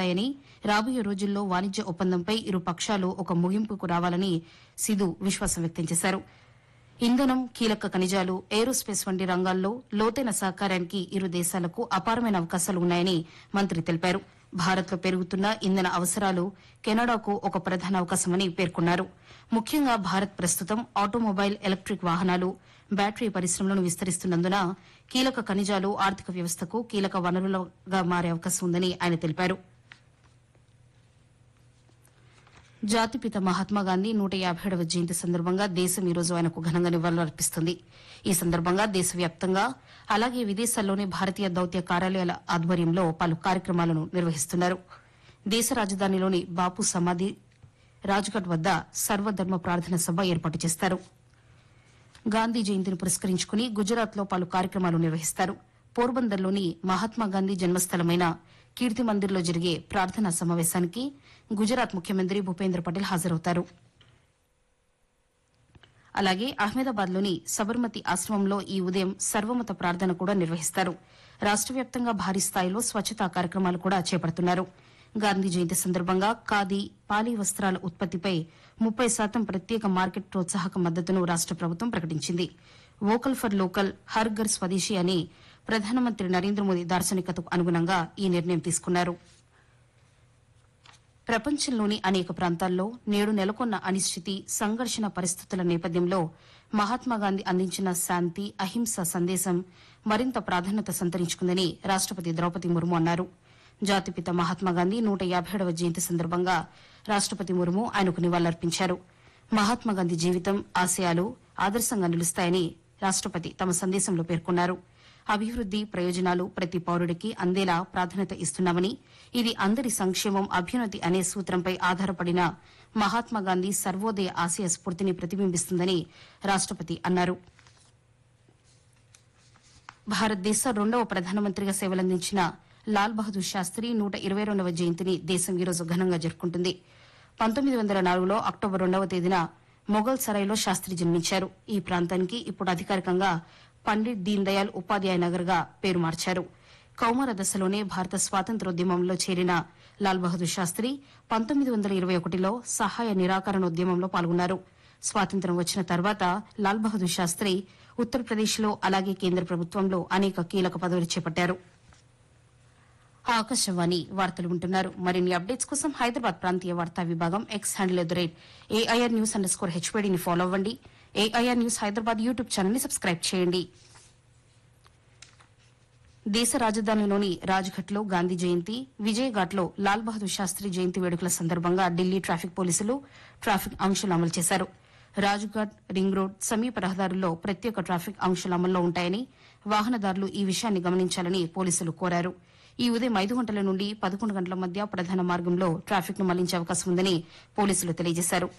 ఉంటాయని రాబోయే రోజుల్లో వాణిజ్య ఒప్పందంపై ఇరు పక్షాలు ఒక ముగింపుకు రావాలని సిధు విశ్వాసం వ్యక్తం చేశారు ఇంధనం కీలక ఖనిజాలు ఏరోస్పేస్ వంటి రంగాల్లో లోతైన సహకారానికి ఇరు దేశాలకు అపారమైన అవకాశాలు ఉన్నాయని మంత్రి తెలిపారు భారత్లో పెరుగుతున్న ఇంధన అవసరాలు కెనడాకు ఒక ప్రధాన అవకాశమని పేర్కొన్నారు ముఖ్యంగా భారత్ ప్రస్తుతం ఆటోమొబైల్ ఎలక్ట్రిక్ వాహనాలు బ్యాటరీ పరిశ్రమలను విస్తరిస్తున్నందున కీలక ఖనిజాలు ఆర్థిక వ్యవస్థకు కీలక వనరులుగా మారే అవకాశం ఉందని ఆయన తెలిపారు జాతిపిత మహాత్మాగాంధీ నూట యాభైడవ జయంతి సందర్భంగా దేశం ఈ రోజు ఆయనకు ఘనంగా నివాళులర్పిస్తుంది ఈ సందర్భంగా దేశవ్యాప్తంగా అలాగే విదేశాల్లోని భారతీయ దౌత్య కార్యాలయాల ఆధ్వర్యంలో పలు కార్యక్రమాలను నిర్వహిస్తున్నారు దేశ రాజధానిలోని బాపు సమాధి రాజ్ఘాట్ వద్ద సర్వధర్మ ప్రార్థన సభ ఏర్పాటు చేస్తారు గాంధీ జయంతిని పురస్కరించుకుని గుజరాత్లో పలు కార్యక్రమాలు నిర్వహిస్తారు పోర్బందర్లోని మహాత్మాగాంధీ జన్మస్థలమైన కీర్తి మందిర్లో జరిగే ప్రార్థనా సమావేశానికి గుజరాత్ ముఖ్యమంత్రి భూపేంద్ర పటేల్ హాజరవుతారు అలాగే అహ్మదాబాద్లోని సబర్మతి ఆశ్రమంలో ఈ ఉదయం సర్వమత ప్రార్థన కూడా నిర్వహిస్తారు రాష్ట వ్యాప్తంగా భారీ స్థాయిలో స్వచ్ఛతా కార్యక్రమాలు కూడా చేపడుతున్నారు గాంధీ జయంతి సందర్భంగా ఖాదీ పాలీ వస్త్రాల ఉత్పత్తిపై ముప్పై శాతం ప్రత్యేక మార్కెట్ ప్రోత్సాహక మద్దతును రాష్ట ప్రభుత్వం ప్రకటించింది వోకల్ ఫర్ లోకల్ హర్ ఘర్ స్వదేశీ అని ప్రధానమంత్రి నరేంద్ర మోదీ దార్శనికతకు అనుగుణంగా ఈ నిర్ణయం తీసుకున్నారు ప్రపంచంలోని అనేక ప్రాంతాల్లో నేడు నెలకొన్న అనిశ్చితి సంఘర్షణ పరిస్థితుల నేపథ్యంలో మహాత్మాగాంధీ అందించిన శాంతి అహింస సందేశం మరింత ప్రాధాన్యత సంతరించుకుందని రాష్టపతి ద్రౌపది ముర్ము అన్నారు జాతిపిత మహాత్మాగాంధీ నూట యాభైడవ జయంతి సందర్భంగా రాష్టపతి ముర్ము ఆయనకు నివాళులర్పించారు మహాత్మాగాంధీ జీవితం ఆశయాలు ఆదర్శంగా నిలుస్తాయని రాష్టపతి తమ సందేశంలో పేర్కొన్నారు అభివృద్ది ప్రయోజనాలు ప్రతి పౌరుడికి అందేలా ప్రాధాన్యత ఇస్తున్నామని ఇది అందరి సంక్షేమం అభ్యున్నతి అనే సూత్రంపై ఆధారపడిన మహాత్మాగాంధీ సర్వోదయ ఆశయ స్ఫూర్తిని ప్రతిబింబిస్తుందని రాష్టపతి అన్నారు భారతదేశ రెండవ ప్రధానమంత్రిగా సేవలందించిన లాల్ బహదూర్ శాస్త్రి నూట ఇరవై రెండవ జయంతిని దేశం ఈరోజు ఘనంగా జరుపుకుంటుంది పంతొమ్మిది వందల నాలుగులో అక్టోబర్ రెండవ తేదీన మొఘల్ సరాయ్లో శాస్త్రి జన్మించారు ఈ ప్రాంతానికి ఇప్పుడు అధికారికంగా పండిట్ దీన్ దయాళ్ ఉపాధ్యాయ నగర్ గా పేరు మార్చారు కౌమార దశలోనే భారత స్వాతంత్ర్యోద్యమంలో చేరిన లాల్ బహదూర్ శాస్త్రి పంతొమ్మిది వందల ఇరవై ఒకటిలో సహాయ నిరాకరణ ఉద్యమంలో పాల్గొన్నారు స్వాతంత్ర్యం వచ్చిన తర్వాత లాల్ బహదూర్ శాస్త్రి ఉత్తరప్రదేశ్లో అలాగే కేంద్ర ప్రభుత్వంలో అనేక కీలక పదవులు చేపట్టారు ఆకాశవాణి వార్తలు వింటున్నారు మరిన్ని అప్డేట్స్ కోసం హైదరాబాద్ ప్రాంతీయ వార్తా విభాగం X handle at the rate AIR news underscore హెచ్పీడీని ఫాలో అవ్వండి AIR news Hyderabad YouTube channel ని సబ్స్క్రైబ్ చేయండి దేశ రాజధానిలోని రాజ్ఘట్లో గాంధీ జయంతి విజయఘాట్లో లాల్ బహదూర్ శాస్త్రి జయంతి వేడుకల సందర్భంగా ఢిల్లీ ట్రాఫిక్ పోలీసులు ట్రాఫిక్ ఆంక్షలు అమలు చేశారు రాజ్ఘాట్ రింగ్ రోడ్ సమీప రహదారుల్లో ప్రత్యేక ట్రాఫిక్ ఆంక్షలు అమల్లో ఉంటాయని వాహనదారులు ఈ విషయాన్ని గమనించాలని పోలీసులు కోరారు ఈ ఉదయం ఐదు గంటల నుండి పదకొండు గంటల మధ్య ప్రధాన మార్గంలో ట్రాఫిక్ ను మళ్లించే అవకాశం ఉందని పోలీసులు తెలియజేశారు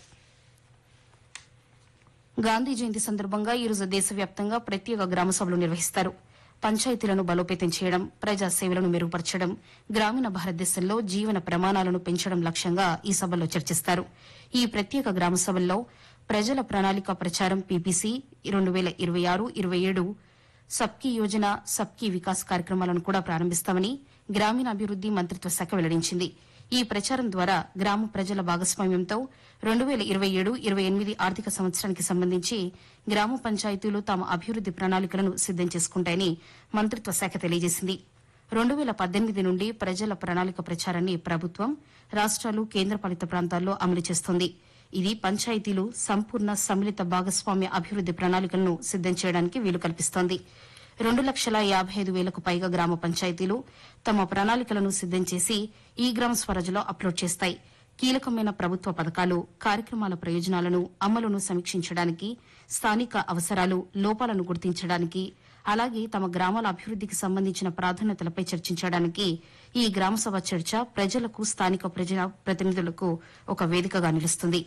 గాంధీ జయంతి సందర్భంగా ఈరోజు దేశవ్యాప్తంగా ప్రత్యేక గ్రామ సభలు నిర్వహిస్తారు పంచాయతీలను బలోపేతం చేయడం ప్రజా సేవలను మెరుగుపరచడం గ్రామీణ భారతదేశంలో జీవన ప్రమాణాలను పెంచడం లక్ష్యంగా ఈ సభల్లో చర్చిస్తారు ఈ ప్రత్యేక గ్రామ సభల్లో ప్రజల ప్రణాళిక ప్రచారం పీపీసీ రెండు వేల ఇరవై ఆరు ఇరవై ఏడు సబ్కీ యోజన సబ్కీ వికాస్ కార్యక్రమాలను కూడా ప్రారంభిస్తామని గ్రామీణాభివృద్ది మంత్రిత్వ శాఖ వెల్లడించింది ఈ ప్రచారం ద్వారా గ్రామ ప్రజల భాగస్వామ్యంతో రెండు వేల ఇరవై ఏడు ఇరవై ఎనిమిది ఆర్థిక సంవత్సరానికి సంబంధించి గ్రామ పంచాయతీలు తమ అభివృద్ది ప్రణాళికలను సిద్దం చేసుకుంటాయని మంత్రిత్వ శాఖ తెలియజేసింది రెండు వేల పద్దెనిమిది నుండి ప్రజల ప్రణాళిక ప్రచారాన్ని ప్రభుత్వం రాష్ట్రాలు కేంద్రపాలిత ప్రాంతాల్లో అమలు చేస్తోంది ఇది పంచాయతీలు సంపూర్ణ సమ్మిళిత భాగస్వామ్య అభివృద్ది ప్రణాళికలను సిద్దం చేయడానికి వీలు కల్పిస్తోంది రెండు లక్షల యాభై ఐదు వేలకు పైగా గ్రామ పంచాయతీలు తమ ప్రణాళికలను సిద్దం చేసి ఈ గ్రామ స్వరాజ్లో అప్లోడ్ చేస్తాయి కీలకమైన ప్రభుత్వ పథకాలు కార్యక్రమాల ప్రయోజనాలను అమలును సమీక్షించడానికి స్థానిక అవసరాలు లోపాలను గుర్తించడానికి అలాగే తమ గ్రామాల అభివృద్దికి సంబంధించిన ప్రాధాన్యతలపై చర్చించడానికి ఈ గ్రామసభ చర్చ ప్రజలకు స్థానిక ప్రజా ప్రతినిధులకు ఒక వేదికగా నిలుస్తుంది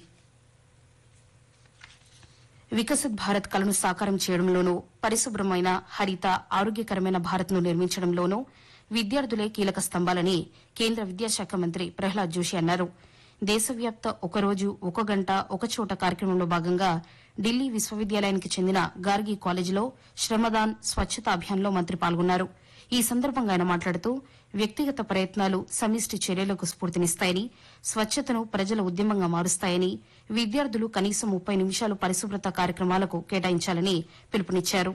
వికసిత్ భారత్ కలను సాకారం చేయడంలోనూ పరిశుభ్రమైన హరిత ఆరోగ్యకరమైన భారత్ను నిర్మించడంలోనూ విద్యార్థులే కీలక స్తంభాలని కేంద్ర విద్యాశాఖ మంత్రి ప్రహ్లాద్ జోషి అన్నారు దేశవ్యాప్త ఒకరోజు ఒక గంట ఒక చోట కార్యక్రమంలో భాగంగా ఢిల్లీ విశ్వవిద్యాలయానికి చెందిన గార్గి కాలేజీలో శ్రమదాన్ స్వచ్ఛత అభియాన్లో మంత్రి పాల్గొన్నారు ఈ సందర్భంగా ఆయన మాట్లాడుతూ వ్యక్తిగత ప్రయత్నాలు సమిష్టి చర్యలకు స్ఫూర్తినిస్తాయని స్వచ్ఛతను ప్రజల ఉద్యమంగా మారుస్తాయని విద్యార్థులు కనీసం ముప్పై నిమిషాలు పరిశుభ్రత కార్యక్రమాలకు కేటాయించాలని పిలుపునిచ్చారు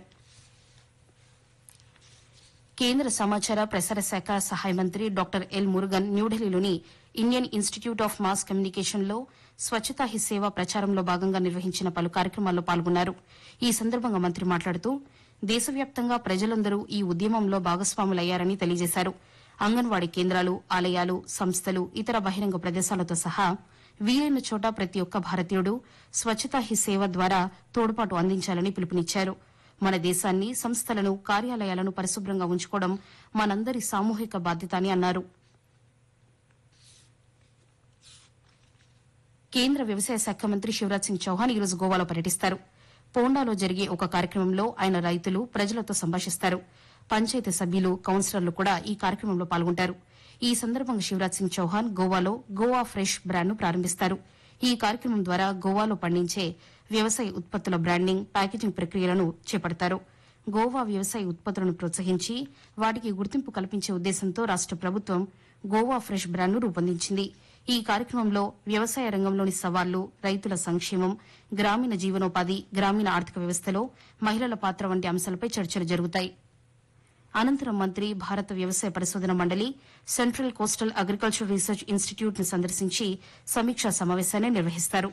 కేంద్ర సమాచార ప్రసార శాఖ సహాయ మంత్రి డాక్టర్ ఎల్ మురుగన్ న్యూఢిల్లీలోని ఇండియన్ ఇన్స్టిట్యూట్ ఆఫ్ మాస్ కమ్యూనికేషన్లో స్వచ్ఛతా హీ సేవ ప్రచారంలో భాగంగా నిర్వహించిన పలు కార్యక్రమాల్లో పాల్గొన్నారు ఈ సందర్భంగా మంత్రి మాట్లాడుతూ దేశవ్యాప్తంగా ప్రజలందరూ ఈ ఉద్యమంలో భాగస్వాములయ్యారని తెలియజేశారు అంగన్వాడీ కేంద్రాలు ఆలయాలు సంస్థలు ఇతర బహిరంగ ప్రదేశాలతో సహా వీలైన చోట ప్రతి ఒక్క భారతీయుడు స్వచ్ఛతా హీ సేవ ద్వారా తోడ్పాటు అందించాలని పిలుపునిచ్చారు మన దేశాన్ని సంస్థలను కార్యాలయాలను పరిశుభ్రంగా ఉంచుకోవడం మనందరి సామూహిక బాధ్యత అని అన్నారు కేంద్ర వ్యవసాయ శాఖ మంత్రి శివరాజ్ సింగ్ చౌహాన్ ఈరోజు గోవాలో పర్యటిస్తారు పోండాలో జరిగే ఒక కార్యక్రమంలో ఆయన రైతులు ప్రజలతో సంభాషిస్తారు పంచాయతీ సభ్యులు కౌన్సిలర్లు కూడా ఈ కార్యక్రమంలో పాల్గొంటారు ఈ సందర్భంగా శివరాజ్ సింగ్ చౌహాన్ గోవాలో గోవా ఫ్రెష్ బ్రాండ్ను ప్రారంభిస్తారు ఈ కార్యక్రమం ద్వారా గోవాలో పండించే వ్యవసాయ ఉత్పత్తుల బ్రాండింగ్ ప్యాకేజింగ్ ప్రక్రియలను చేపడతారు గోవా వ్యవసాయ ఉత్పత్తులను ప్రోత్సహించి వాటికి గుర్తింపు కల్పించే ఉద్దేశంతో రాష్ట ప్రభుత్వం గోవా ఫ్రెష్ బ్రాండ్ను రూపొందించింది ఈ కార్యక్రమంలో వ్యవసాయ రంగంలోని సవాళ్లు రైతుల సంక్షేమం గ్రామీణ జీవనోపాధి గ్రామీణ ఆర్థిక వ్యవస్థలో మహిళల పాత్ర వంటి అంశాలపై చర్చలు జరుగుతాయి అనంతరం మంత్రి భారత వ్యవసాయ పరిశోధన మండలి central coastal agriculture research institute ను సందర్శించి సమీక్షా సమావేశాన్ని నిర్వహిస్తారు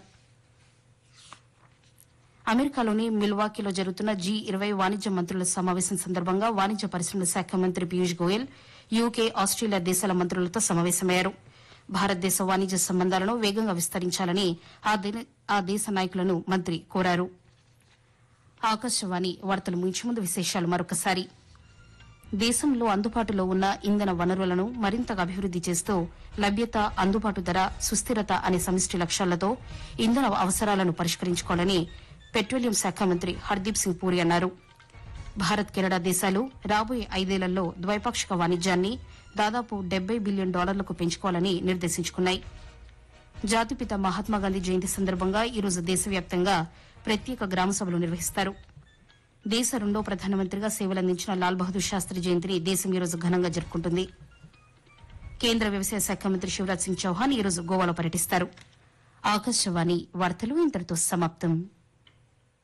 అమెరికాలోని మిల్వాకీలో జరుగుతున్న జీ ఇరవై వాణిజ్య మంత్రుల సమావేశం సందర్భంగా వాణిజ్య పరిశ్రమల శాఖ మంత్రి పీయూష్ గోయల్ యూకే ఆస్ట్రేలియా దేశాల మంత్రులతో సమావేశమయ్యారు భారతదేశ వాణిజ్య సంబంధాలను వేగంగా విస్తరించాలని ఆ దే- ఆ దేశ నాయకులను మంత్రి కోరారు ఆకాశవాణి వార్తలు ముగించే ముందు విశేషాలు మరొకసారి దేశంలో అందుబాటులో ఉన్న ఇంధన వనరులను మరింతగా అభివృద్ది చేస్తూ లభ్యత అందుబాటు ధర సుస్థిరత అనే సమిష్టి లక్ష్యాలతో ఇంధన అవసరాలను పరిష్కరించుకోవాలని పెట్రోలియం శాఖ మంత్రి హర్దీప్ సింగ్ పూరి అన్నారు భారత్ కెనడా దేశాలు రాబోయే ఐదేళ్లలో ద్వైపాక్షిక వాణిజ్యాన్ని దాదాపు డెబ్బై బిలియన్ డాలర్లకు పెంచుకోవాలని నిర్దేశించుకున్నాయి జాతిపిత మహాత్మాగాంధీ జయంతి సందర్భంగా ఈరోజు దేశవ్యాప్తంగా ప్రత్యేక గ్రామ సభలు నిర్వహిస్తారు దేశ రెండో ప్రధానమంత్రిగా సేవలందించిన లాల్ బహదూర్ శాస్త్రి జయంతిని దేశం ఈరోజు ఘనంగా జరుపుకుంటుంది కేంద్ర వ్యవసాయ శాఖ మంత్రి శివరాజ్ సింగ్ చౌహాన్ ఈరోజు గోవాలో పర్యటిస్తారు ఆకాశవాణి వార్తలు ఇంతటితో సమాప్తం